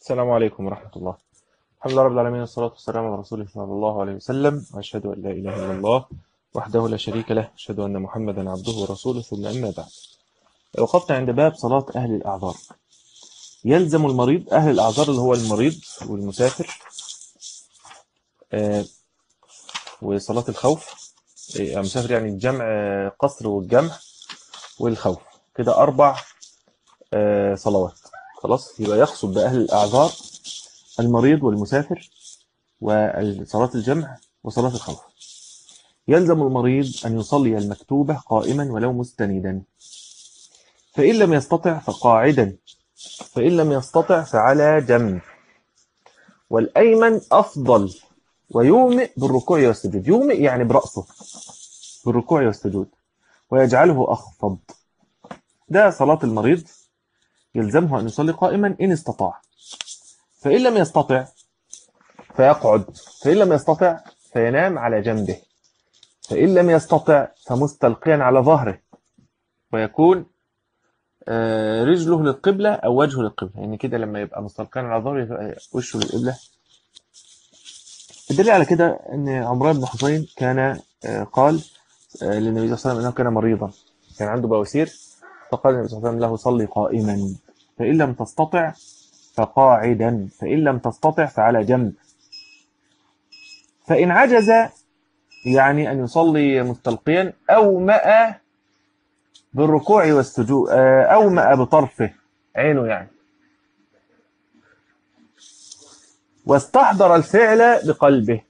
السلام عليكم ورحمة الله الحمد لله رب العالمين والصلاة والسلام على رسوله صلى الله عليه وسلم وأشهد أن لا إله إلا الله وحده لا شريك له أشهد أن محمدا عبده ورسوله ثم أما بعد وقفنا عند باب صلاة أهل الأعذار يلزم المريض أهل الأعذار اللي هو المريض والمسافر آه، وصلاة الخوف آه، المسافر يعني الجمع آه، قصر والجمع والخوف كده أربع آه، صلوات خلاص يبقى يقصد بأهل الأعذار المريض والمسافر وصلاة الجمع وصلاة الخوف يلزم المريض أن يصلي المكتوبة قائما ولو مستندا فإن لم يستطع فقاعدا فإن لم يستطع فعلى جنب والأيمن أفضل ويومئ بالركوع والسجود يومئ يعني برأسه بالركوع والسجود ويجعله أخفض ده صلاة المريض يلزمه أن يصلي قائما إن استطاع فإن لم يستطع فيقعد فإن لم يستطع فينام على جنبه فإن لم يستطع فمستلقيا على ظهره ويكون آه، رجله للقبلة أو وجهه للقبلة يعني كده لما يبقى مستلقيا على ظهره يبقى وشه للقبلة الدليل على كده أن عمران بن حسين كان آه، قال آه، للنبي صلى الله عليه وسلم أنه كان مريضا كان عنده بواسير فقال النبي صلى الله عليه وسلم له صلي قائما فإن لم تستطع فقاعدا فإن لم تستطع فعلى جنب فإن عجز يعني أن يصلي مستلقيا أومأ بالركوع والسجود آه، أومأ بطرفه عينه يعني واستحضر الفعل بقلبه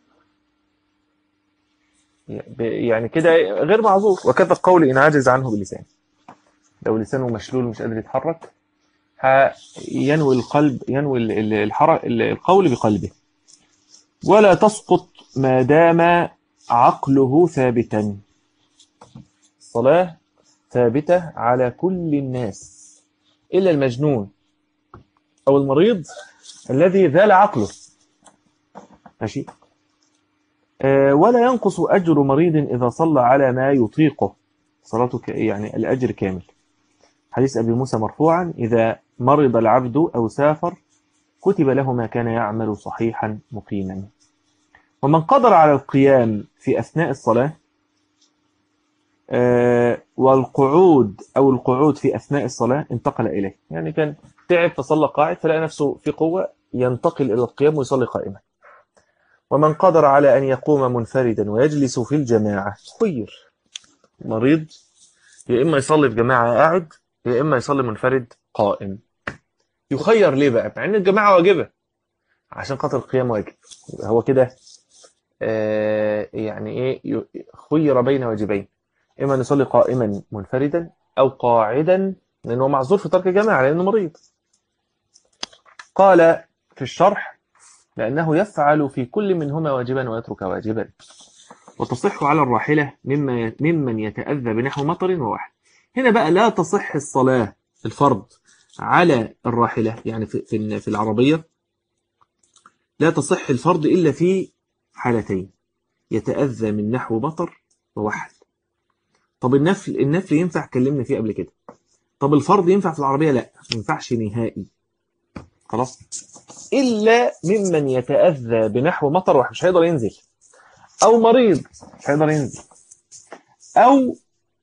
يعني كده غير معذور وكذا القول إن عجز عنه بلسانه لو لسانه مشلول مش قادر يتحرك ه- ينوي القلب ينوي ال- ال- الحر- ال- القول بقلبه ولا تسقط ما دام عقله ثابتا الصلاة ثابتة على كل الناس إلا المجنون أو المريض الذي ذال عقله ماشي آه، ولا ينقص أجر مريض إذا صلى على ما يطيقه صلاته ك- يعني الأجر كامل حديث أبي موسى مرفوعا إذا مرض العبد أو سافر كتب له ما كان يعمل صحيحا مقيما ومن قدر على القيام في أثناء الصلاة آه، والقعود أو القعود في أثناء الصلاة انتقل إليه يعني كان تعب فصلى قاعد فلقى نفسه في قوة ينتقل إلى القيام ويصلي قائما ومن قدر على أن يقوم منفردا ويجلس في الجماعة خير مريض يا إما يصلي في جماعة قاعد يا إما يصلي منفرد قائم يخير ليه بقى مع إن الجماعة واجبة عشان خاطر القيام واجب يبقى هو كده آه، يعني إيه ي- خير بين واجبين إما أن يصلي قائما منفردا أو قاعدا لأنه معذور في ترك الجماعة لأنه مريض قال في الشرح لأنه يفعل في كل منهما واجبا ويترك واجبا وتصح على الراحلة مما ممن يتأذى بنحو مطر ووحل هنا بقى لا تصح الصلاة الفرض على الراحلة يعني في في في العربية لا تصح الفرض إلا في حالتين يتأذى من نحو مطر ووحل طب النفل النفل ينفع كلمنا فيه قبل كده طب الفرض ينفع في العربية لا ما ينفعش نهائي خلاص إلا ممن يتأذى بنحو مطر ووحل مش هيقدر ينزل أو مريض مش هيقدر ينزل أو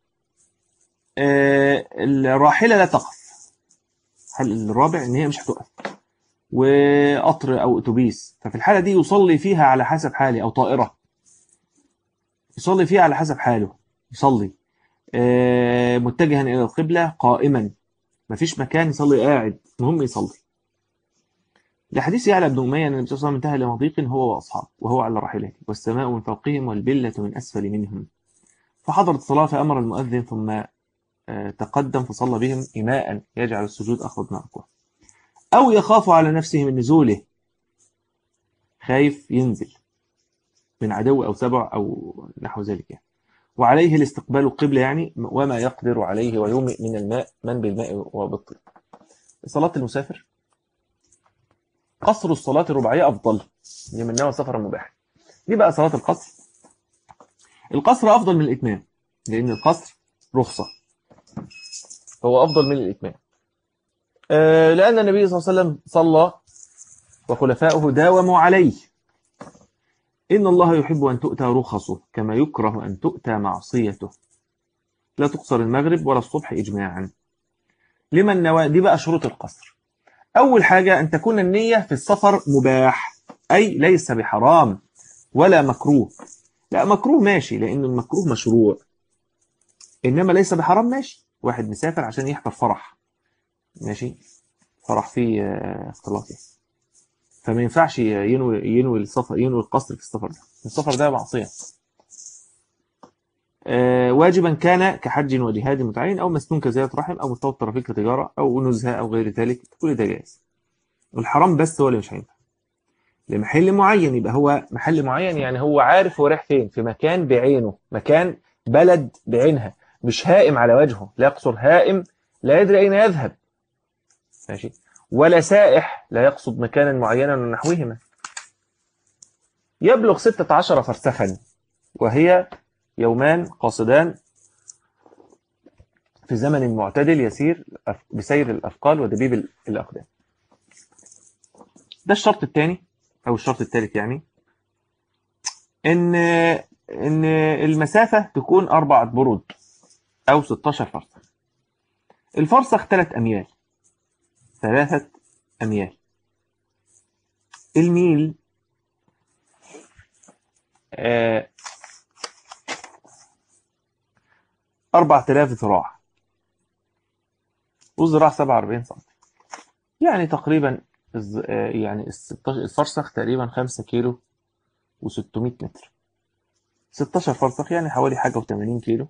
آه، الراحلة لا تقف هل الرابع ان هي مش هتقف وقطر او اتوبيس ففي الحالة دي يصلي فيها على حسب حاله او طائرة يصلي فيها على حسب حاله يصلي آه، متجها الى القبلة قائما مفيش مكان يصلي قاعد المهم يصلي لحديث يعلى بن أمية أن النبي صلى الله عليه وسلم انتهى لمضيق هو وأصحابه وهو على راحلته والسماء من فوقهم والبلة من أسفل منهم فحضرت الصلاة فأمر المؤذن ثم آه، تقدم فصلى بهم إماء يجعل السجود أخذ من الركوع أو يخاف على نفسه من نزوله خايف ينزل من عدو أو سبع أو نحو ذلك يعني. وعليه الاستقبال القبلة يعني وما يقدر عليه ويومئ من الماء من بالماء وبالطين صلاة المسافر قصر الصلاة الرباعية أفضل لمن سفرا مباحا دي بقى صلاة القصر القصر أفضل من الإتمام لأن القصر رخصة هو أفضل من الإتمام آه، لأن النبي صلى الله عليه وسلم صلى وخلفاؤه داوموا عليه إن الله يحب أن تؤتى رخصه كما يكره أن تؤتى معصيته لا تقصر المغرب ولا الصبح إجماعا لمن نوى دي بقى شروط القصر أول حاجة أن تكون النية في السفر مباح أي ليس بحرام ولا مكروه لا مكروه ماشي لأن المكروه مشروع إنما ليس بحرام ماشي واحد مسافر عشان يحضر فرح ماشي فرح فيه آه، اختلاط يعني. فما ينفعش ينوي ينوي السفر ينوي القصر في السفر ده السفر ده معصية آه، واجبا كان كحج وجهاد متعين أو مسنون كزيارة رحم أو مرتبط طرفين كتجارة أو نزهة أو غير ذلك كل ده جائز والحرام بس هو اللي مش هينفع لمحل معين يبقى هو محل معين يعني هو عارف هو رايح فين في مكان بعينه مكان بلد بعينها مش هائم على وجهه لا يقصر هائم لا يدري أين يذهب ماشي ولا سائح لا يقصد مكانا معينا ونحوهما يبلغ 16 فرسخا وهي يومان قاصدان في زمن معتدل يسير بسير الأثقال ودبيب الأقدام ده الشرط الثاني أو الشرط الثالث يعني إن إن المسافة تكون أربعة برود أو 16 فرسخ الفرسخ ثلاث أميال ثلاثة أميال الميل آه، أربعة آلاف ذراع والذراع سبعة وأربعين سم يعني تقريبا الز- آه، يعني الستاشر- الفرسخ تقريبا خمسة كيلو وستمائة متر ستاشر فرسخ يعني حوالي حاجة وتمانين كيلو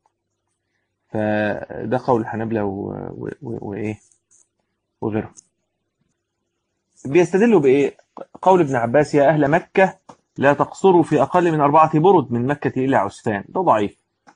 فده قول الحنابلة و- و- و- وإيه وغيرهم بيستدلوا بإيه قول ابن عباس يا أهل مكة لا تقصروا في أقل من أربعة برد من مكة إلى عسفان ده ضعيف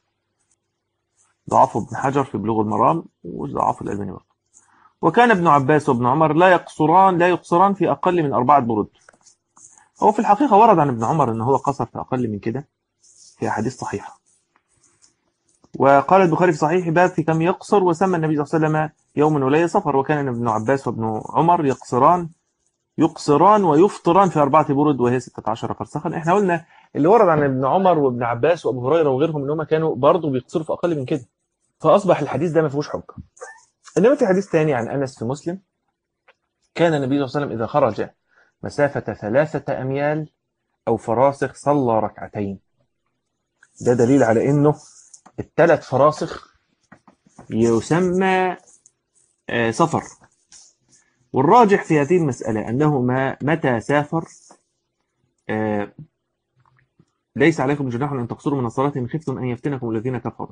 ضعفه ابن حجر في بلوغ المرام وضعفه الألباني برضه وكان ابن عباس وابن عمر لا يقصران لا يقصران في أقل من أربعة برد هو في الحقيقة ورد عن ابن عمر أنه هو قصر في أقل من كده في أحاديث صحيحة وقال البخاري في صحيح باب في كم يقصر وسمى النبي صلى الله عليه وسلم يوم وليلة سفر وكان ابن عباس وابن عمر يقصران يقصران ويفطران في أربعة برد وهي 16 فرسخا احنا قلنا اللي ورد عن ابن عمر وابن عباس وابو هريره وغيرهم ان هم كانوا برضه بيقصروا في اقل من كده فاصبح الحديث ده ما فيهوش حجه انما في حديث ثاني عن انس في مسلم كان النبي صلى الله عليه وسلم اذا خرج مسافه ثلاثه اميال او فراسخ صلى ركعتين ده دليل على انه الثلاث فراسخ يسمى آه، سفر والراجح في هذه المسألة أنه ما متى سافر آه، ليس عليكم جناح أن تقصروا من الصلاة إن خفتم أن يفتنكم الذين كفروا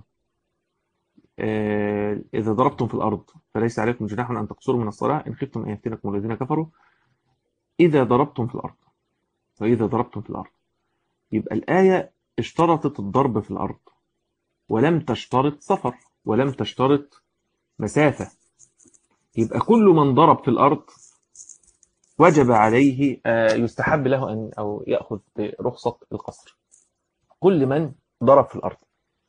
آه، إذا ضربتم في الأرض فليس عليكم جناح أن تقصروا من الصلاة إن خفتم أن يفتنكم الذين كفروا إذا ضربتم في الأرض فإذا ضربتم في الأرض يبقى الآية اشترطت الضرب في الأرض ولم تشترط سفر ولم تشترط مسافة يبقى كل من ضرب في الأرض وجب عليه آه، يستحب له أن أو يأخذ برخصة القصر كل من ضرب في الأرض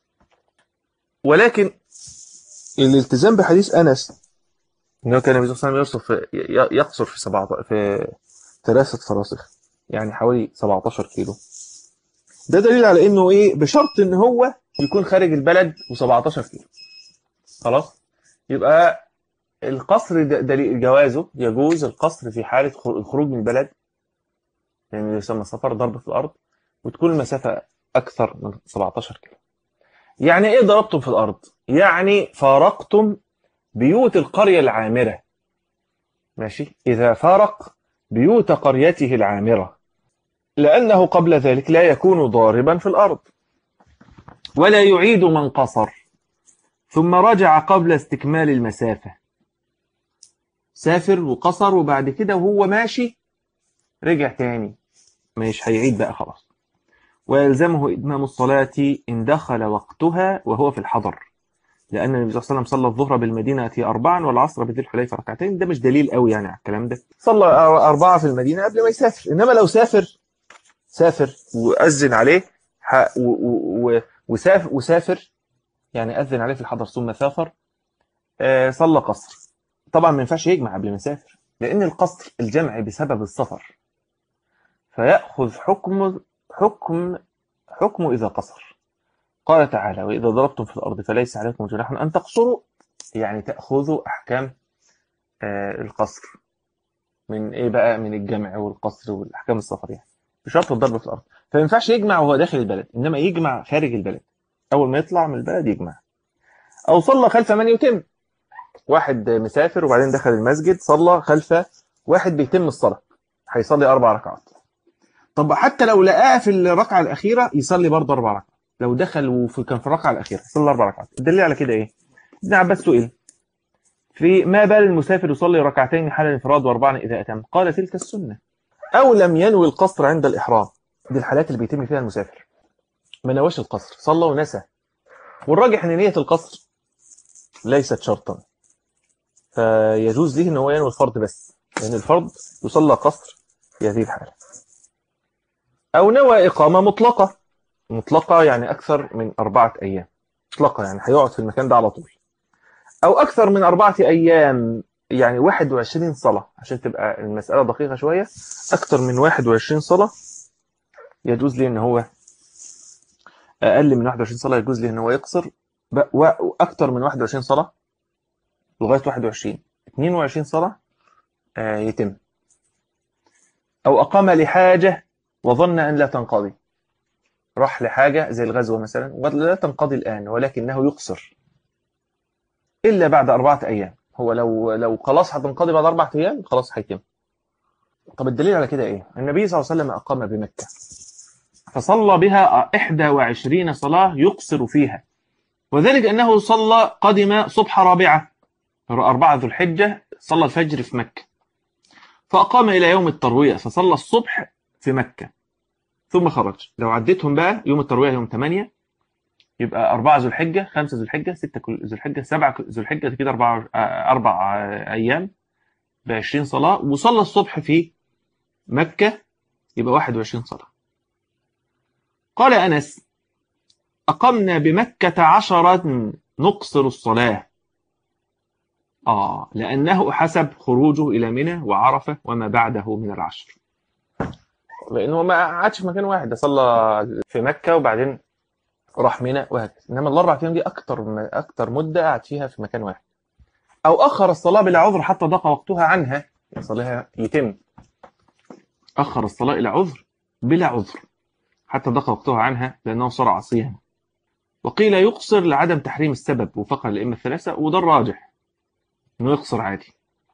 ولكن الالتزام بحديث أنس أنه كان النبي صلى الله عليه وسلم يصف ي- يقصر في سبعة في ثلاثة فراسخ يعني حوالي 17 كيلو ده دليل على انه ايه بشرط ان هو يكون خارج البلد و17 كيلو خلاص يبقى القصر ده- دليل جوازه يجوز القصر في حالة خر- الخروج من البلد يعني يسمى سفر ضرب في الأرض وتكون المسافة أكثر من 17 كيلو يعني إيه ضربتم في الأرض؟ يعني فارقتم بيوت القرية العامرة ماشي إذا فارق بيوت قريته العامرة لأنه قبل ذلك لا يكون ضاربا في الأرض ولا يعيد من قصر ثم رجع قبل استكمال المسافة سافر وقصر وبعد كده وهو ماشي رجع تاني مش هيعيد بقى خلاص ويلزمه إتمام الصلاة إن دخل وقتها وهو في الحضر لأن النبي صلى الله عليه وسلم صلى الظهر بالمدينة أربعا والعصر بذي الحليفة ركعتين ده مش دليل قوي يعني على الكلام ده صلى أربعة في المدينة قبل ما يسافر إنما لو سافر سافر وأذن عليه ح- و- و- و- وسافر, وسافر يعني أذن عليه في الحضر ثم سافر آه، صلى قصر طبعا ما ينفعش يجمع قبل ما يسافر لأن القصر الجمع بسبب السفر فيأخذ حكم حكم حكم إذا قصر قال تعالى وإذا ضربتم في الأرض فليس عليكم جناح أن تقصروا يعني تأخذوا أحكام آه، القصر من إيه بقى من الجمع والقصر والأحكام السفر يعني بشرط الضرب في الأرض فما ينفعش يجمع وهو داخل البلد إنما يجمع خارج البلد أول ما يطلع من البلد يجمع أو صلى خلف من يتم واحد مسافر وبعدين دخل المسجد صلى خلف واحد بيتم الصلاة هيصلي أربع ركعات طب حتى لو لقاه في الركعة الأخيرة يصلي برضه أربع ركعات لو دخل وفي كان في الركعة الأخيرة يصلي أربع ركعات الدليل على كده إيه؟ ابن عباس سئل في ما بال المسافر يصلي ركعتين حال الانفراد وأربعا إذا أتم قال تلك السنة أو لم ينوي القصر عند الإحرام دي الحالات اللي بيتم فيها المسافر ما نواش القصر صلى ونسى والراجح ان نية القصر ليست شرطا فيجوز له ان هو ينوي الفرض بس لان الفرض يصلى قصر في هذه الحالة او نوى اقامة مطلقة مطلقة يعني اكثر من اربعة ايام مطلقة يعني هيقعد في المكان ده على طول او اكثر من اربعة ايام يعني 21 صلاة عشان تبقى المسألة دقيقة شوية اكثر من 21 صلاة يجوز لي ان هو اقل من 21 صلاه يجوز لي ان هو يقصر واكثر من 21 صلاه لغايه 21 22 صلاه آه، يتم او اقام لحاجه وظن ان لا تنقضي راح لحاجه زي الغزوه مثلا ولا تنقضي الان ولكنه يقصر الا بعد اربعه ايام هو لو لو خلاص هتنقضي بعد اربعه ايام خلاص هيتم طب الدليل على كده ايه النبي صلى الله عليه وسلم اقام بمكه فصلى بها 21 صلاة يقصر فيها وذلك أنه صلى قدم صبح رابعة أربعة ذو الحجة صلى الفجر في مكة فأقام إلى يوم التروية فصلى الصبح في مكة ثم خرج لو عديتهم بقى يوم التروية يوم 8 يبقى أربعة ذو الحجة خمسة ذو الحجة ستة ذو الحجة سبعة ذو الحجة كده أربعة أربع أيام ب 20 صلاة وصلى الصبح في مكة يبقى 21 صلاة قال أنس أقمنا بمكة عشرة نقصر الصلاة آه لأنه حسب خروجه إلى منى وعرفة وما بعده من العشر لأنه ما قعدش في مكان واحد صلى في مكة وبعدين راح منى وهكذا إنما الأربع أيام دي أكتر أكتر مدة قعد فيها في مكان واحد أو أخر الصلاة بلا عذر حتى ضاق وقتها عنها يصليها يتم أخر الصلاة إلى عذر بلا عذر حتى ضاق وقتها عنها لأنه صار عصيا وقيل يقصر لعدم تحريم السبب وفقا الأئمة الثلاثة وده الراجح إنه يقصر عادي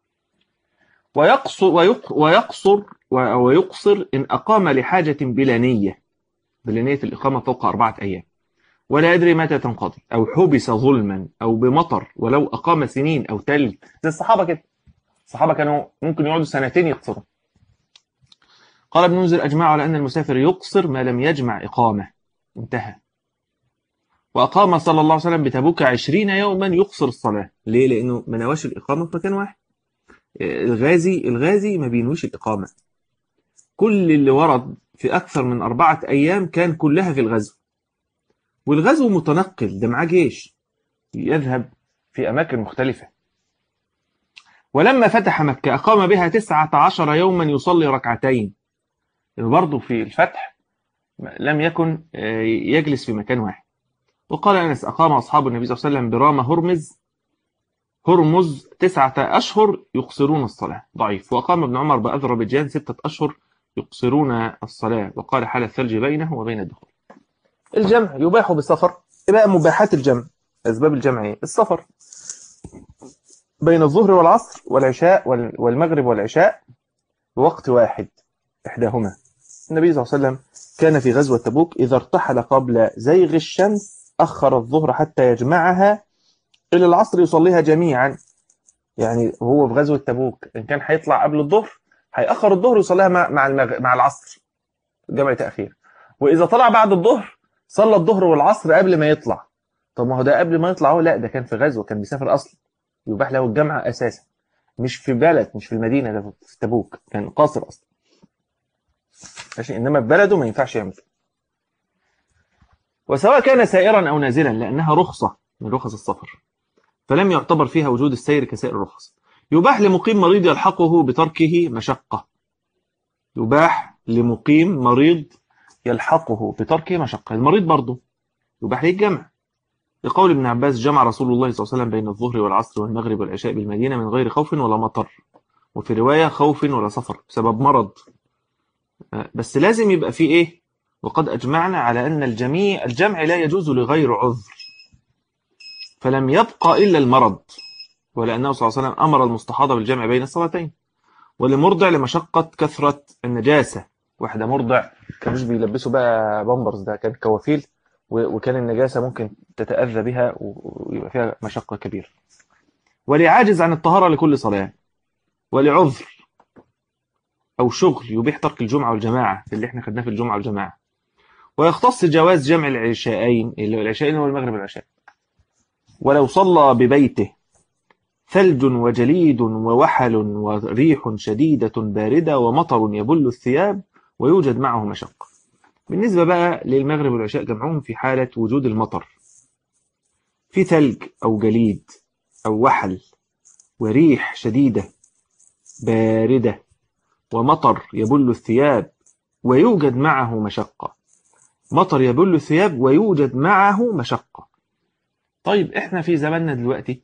ويقصر ويقصر ويقصر إن أقام لحاجة بلا نية بلا نية الإقامة فوق أربعة أيام ولا يدري متى تنقضي أو حبس ظلما أو بمطر ولو أقام سنين أو تلج زي الصحابة كده الصحابة كانوا ممكن يقعدوا سنتين يقصروا قال ابن منذر أجمعوا على أن المسافر يقصر ما لم يجمع إقامة انتهى وأقام صلى الله عليه وسلم بتبوك عشرين يوما يقصر الصلاة ليه؟ لأنه ما نواش الإقامة في مكان واحد الغازي الغازي ما بينويش الإقامة كل اللي ورد في أكثر من أربعة أيام كان كلها في الغزو والغزو متنقل ده معاه جيش يذهب في أماكن مختلفة ولما فتح مكة أقام بها تسعة عشر يوما يصلي ركعتين برضه في الفتح لم يكن آه، يجلس في مكان واحد وقال أنس أقام أصحاب النبي صلى الله عليه وسلم برام هرمز هرمز تسعة أشهر يقصرون الصلاة ضعيف وأقام ابن عمر بأذربيجان ستة أشهر يقصرون الصلاة وقال حال الثلج بينه وبين الدخول الجمع يباح بالسفر إيه بقى مباحات الجمع أسباب الجمع إيه؟ السفر بين الظهر والعصر والعشاء والمغرب والعشاء بوقت واحد إحداهما النبي صلى الله عليه وسلم كان في غزوة تبوك إذا ارتحل قبل زيغ الشمس أخر الظهر حتى يجمعها إلى العصر يصليها جميعا يعني هو في غزوة تبوك إن كان هيطلع قبل الظهر هيأخر الظهر يصليها مع مع, المغ... مع العصر جمع تأخير وإذا طلع بعد الظهر صلى الظهر والعصر قبل ما يطلع طب ما هو ده قبل ما يطلع هو لا ده كان في غزوة كان بيسافر أصلا يباح له الجمع أساسا مش في بلد مش في المدينة ده في تبوك كان قاصر أصلا ماشي انما في بلده ما ينفعش يعمل وسواء كان سائرا او نازلا لانها رخصه من رخص السفر فلم يعتبر فيها وجود السير كسائر الرخص يباح لمقيم مريض يلحقه بتركه مشقة يباح لمقيم مريض يلحقه بتركه مشقة المريض برضه يباح ليه الجمع لقول ابن عباس جمع رسول الله صلى الله عليه وسلم بين الظهر والعصر والمغرب والعشاء بالمدينة من غير خوف ولا مطر وفي رواية خوف ولا سفر بسبب مرض بس لازم يبقى في ايه وقد اجمعنا على ان الجميع الجمع لا يجوز لغير عذر فلم يبقى الا المرض ولانه صلى الله عليه وسلم امر المستحاضه بالجمع بين الصلاتين ولمرضع لمشقه كثره النجاسه واحده مرضع كانوش بيلبسوا بقى بامبرز ده كان كوافيل وكان النجاسه ممكن تتاذى بها ويبقى فيها مشقه كبيره ولعاجز عن الطهاره لكل صلاه ولعذر أو شغل يبيح ترك الجمعة والجماعة اللي احنا خدناه في الجمعة والجماعة ويختص جواز جمع العشاءين اللي هو العشاءين هو المغرب والعشاء ولو صلى ببيته ثلج وجليد ووحل وريح شديدة باردة ومطر يبل الثياب ويوجد معه مشقة بالنسبة بقى للمغرب والعشاء جمعهم في حالة وجود المطر في ثلج أو جليد أو وحل وريح شديدة باردة ومطر يبل الثياب ويوجد معه مشقة مطر يبل الثياب ويوجد معه مشقة طيب احنا في زماننا دلوقتي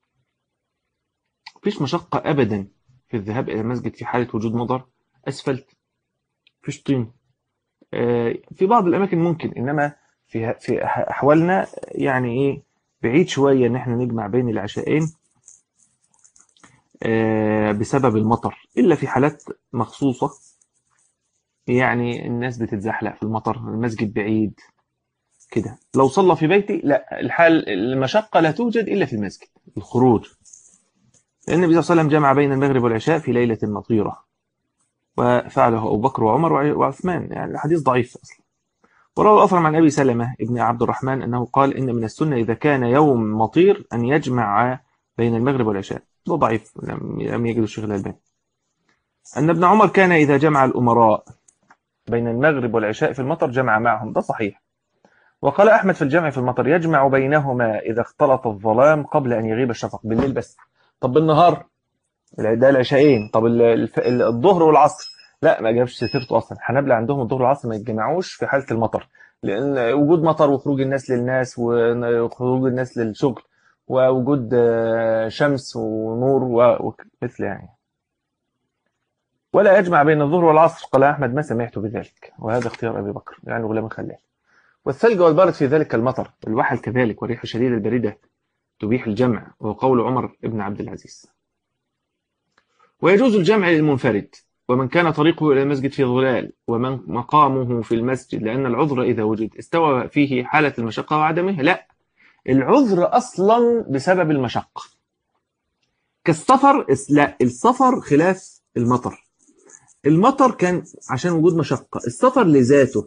مفيش مشقة أبدا في الذهاب إلى المسجد في حالة وجود مطر أسفلت مفيش طين في بعض الأماكن ممكن إنما في في أحوالنا يعني إيه بعيد شوية إن احنا نجمع بين العشاءين بسبب المطر إلا في حالات مخصوصة يعني الناس بتتزحلق في المطر المسجد بعيد كده لو صلى في بيتي لا الحال المشقة لا توجد إلا في المسجد الخروج لأن النبي صلى الله عليه وسلم جمع بين المغرب والعشاء في ليلة مطيرة وفعله أبو بكر وعمر وعثمان يعني الحديث ضعيف أصلا وروى الأثرم عن أبي سلمة ابن عبد الرحمن أنه قال إن من السنة إذا كان يوم مطير أن يجمع بين المغرب والعشاء ده ضعيف لم يجد الشيخ الألباني أن ابن عمر كان إذا جمع الأمراء بين المغرب والعشاء في المطر جمع معهم ده صحيح وقال أحمد في الجمع في المطر يجمع بينهما إذا اختلط الظلام قبل أن يغيب الشفق بالليل بس طب بالنهار ده العشاءين طب الظهر والعصر لا ما جابش سيرته أصلا حنبلة عندهم الظهر والعصر ما يتجمعوش في حالة المطر لأن وجود مطر وخروج الناس للناس وخروج الناس للشغل ووجود شمس ونور ومثل يعني ولا يجمع بين الظهر والعصر قال أحمد ما سمعت بذلك وهذا اختيار أبي بكر يعني غلام خلال والثلج والبرد في ذلك المطر والوحل كذلك والريح الشديدة الباردة تبيح الجمع وهو قول عمر بن عبد العزيز ويجوز الجمع للمنفرد ومن كان طريقه إلى المسجد في ظلال ومن مقامه في المسجد لأن العذر إذا وجد استوى فيه حالة المشقة وعدمها لا العذر أصلا بسبب المشقة كالسفر لا السفر خلاف المطر المطر كان عشان وجود مشقة السفر لذاته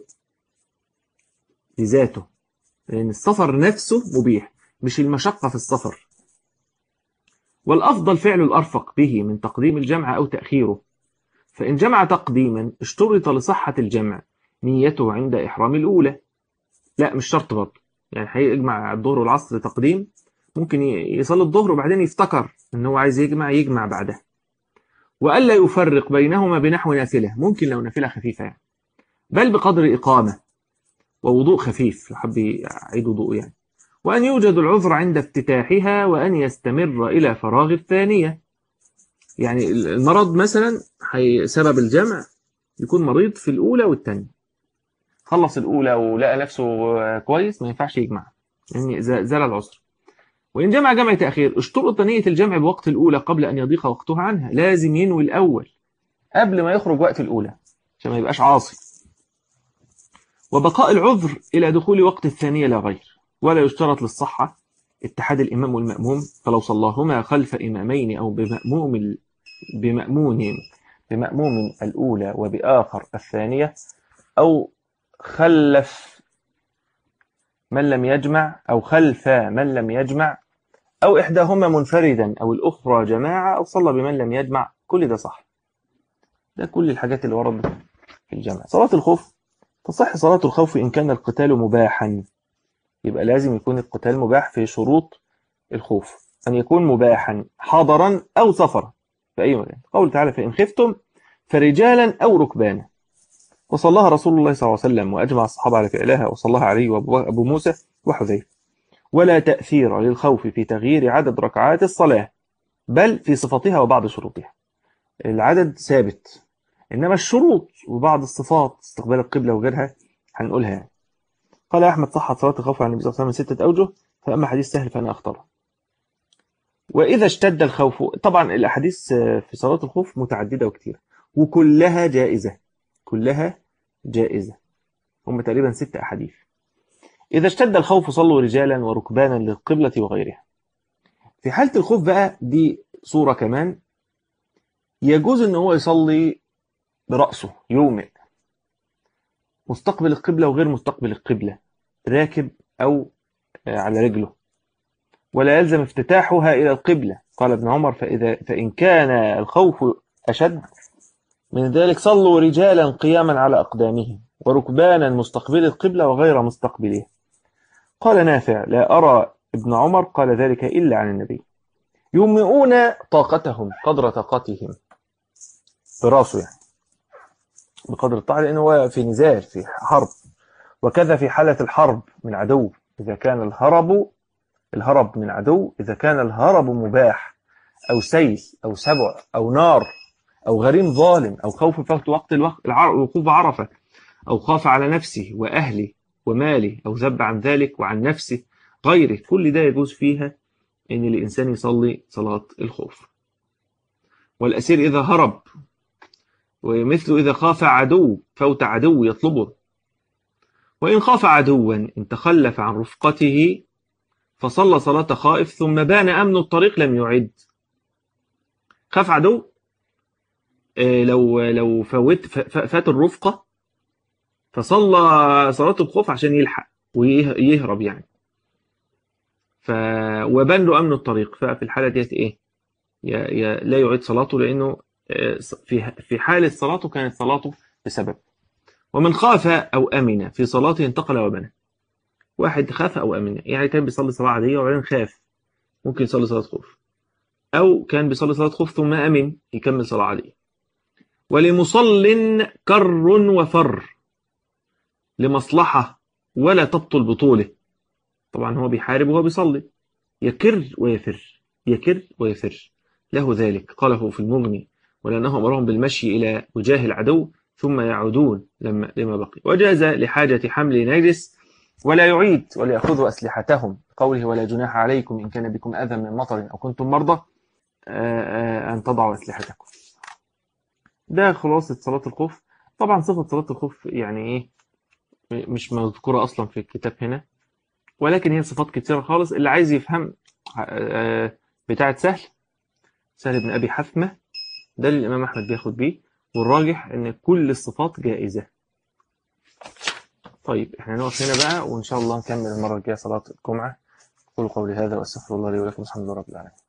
لذاته لأن السفر نفسه مبيح مش المشقة في السفر والأفضل فعل الأرفق به من تقديم الجمع أو تأخيره فإن جمع تقديما اشترط لصحة الجمع نيته عند إحرام الأولى لا مش شرط برضه يعني هيجمع الظهر والعصر تقديم ممكن يصلي الظهر وبعدين يفتكر ان هو عايز يجمع يجمع بعدها وألا يفرق بينهما بنحو نافلة ممكن لو نافلة خفيفة يعني بل بقدر إقامة ووضوء خفيف لو حب يعيد وضوء يعني وأن يوجد العذر عند افتتاحها وأن يستمر إلى فراغ الثانية يعني المرض مثلا سبب الجمع يكون مريض في الأولى والثانية خلص الأولى ولقى نفسه كويس ما ينفعش يجمع يعني زال العذر وإن جمع جمع تأخير اشترط نية الجمع بوقت الأولى قبل أن يضيق وقتها عنها لازم ينوي الأول قبل ما يخرج وقت الأولى عشان ما يبقاش عاصي وبقاء العذر إلى دخول وقت الثانية لا غير ولا يشترط للصحة اتحاد الإمام والمأموم فلو صلاهما خلف إمامين أو بمأموم بمأمون بمأموم الأولى وبآخر الثانية أو خلف من لم يجمع أو خلف من لم يجمع أو إحداهما منفردا أو الأخرى جماعة أو صلى بمن لم يجمع كل ده صح ده كل الحاجات اللي وردت في الجمع صلاة الخوف تصح صلاة الخوف إن كان القتال مباحا يبقى لازم يكون القتال مباح في شروط الخوف أن يكون مباحا حضرا أو سفرا في أي مكان قول تعالى فإن خفتم فرجالا أو ركبانا وصلاها رسول الله صلى الله عليه وسلم وأجمع الصحابة على فعلها وصلاها علي وأبو موسى وحذيفة ولا تأثير للخوف في تغيير عدد ركعات الصلاة بل في صفتها وبعض شروطها العدد ثابت إنما الشروط وبعض الصفات استقبال القبلة وغيرها هنقولها يعني. قال أحمد صحت صلاة الخوف عن النبي صلى الله عليه وسلم من ستة أوجه فأما حديث سهل فأنا أختاره وإذا اشتد الخوف طبعا الأحاديث في صلاة الخوف متعددة وكثيرة وكلها جائزة كلها جائزة هم تقريبا ست أحاديث إذا اشتد الخوف صلوا رجالا وركبانا للقبلة وغيرها في حالة الخوف بقى دي صورة كمان يجوز ان هو يصلي برأسه يومئ مستقبل القبلة وغير مستقبل القبلة راكب أو على رجله ولا يلزم افتتاحها إلى القبلة قال ابن عمر فإذا فإن كان الخوف أشد من ذلك صلوا رجالا قياما على أقدامهم وركبانا مستقبل القبلة وغير مستقبلها قال نافع لا أرى ابن عمر قال ذلك إلا عن النبي يومئون طاقتهم قدر طاقتهم براسه يعني بقدر الطاعة لأنه هو في نزال في حرب وكذا في حالة الحرب من عدو إذا كان الهرب الهرب من عدو إذا كان الهرب مباح أو سيل أو سبع أو نار أو غريم ظالم أو خوف فوت وقت الوقوف عرفة أو خاف على نفسه وأهله وماله أو ذب عن ذلك وعن نفسه غيره كل ده يجوز فيها أن الإنسان يصلي صلاة الخوف والأسير إذا هرب ومثل إذا خاف عدو فوت عدو يطلبه وإن خاف عدوا إن تخلف عن رفقته فصلى صلاة خائف ثم بان أمن الطريق لم يعد خاف عدو لو لو فوت فات الرفقة فصلى صلاة الخوف عشان يلحق ويهرب يعني ف وبان له أمن الطريق ففي الحالة ديت إيه يا يا لا يعيد صلاته لأنه في في حالة صلاته كانت صلاته بسبب ومن خاف أو أمن في صلاته انتقل وبنى واحد خاف أو أمن يعني كان بيصلي صلاة عادية وبعدين خاف ممكن يصلي صلاة خوف أو كان بيصلي صلاة خوف ثم أمن يكمل صلاة عادية ولمصل كر وفر لمصلحة ولا تبطل بطوله طبعا هو بيحارب وهو بيصلي يكر ويفر يكر ويفر له ذلك قاله في المغني ولأنه أمرهم بالمشي إلى وجاه العدو ثم يعودون لما لما بقي وجاز لحاجة حمل نجس ولا يعيد وليأخذوا أسلحتهم قوله ولا جناح عليكم إن كان بكم أذى من مطر أو كنتم مرضى أن تضعوا أسلحتكم ده خلاصة صلاة الخوف طبعا صفة صلاة الخوف يعني إيه مش مذكورة أصلا في الكتاب هنا ولكن هي صفات كتيرة خالص اللي عايز يفهم بتاعة سهل سهل بن أبي حثمة ده اللي الإمام أحمد بياخد بيه والراجح إن كل الصفات جائزة طيب احنا نقف هنا بقى وإن شاء الله نكمل المرة الجاية صلاة الجمعة قولوا قولي هذا وأستغفر الله لي ولكم الحمد لله رب العالمين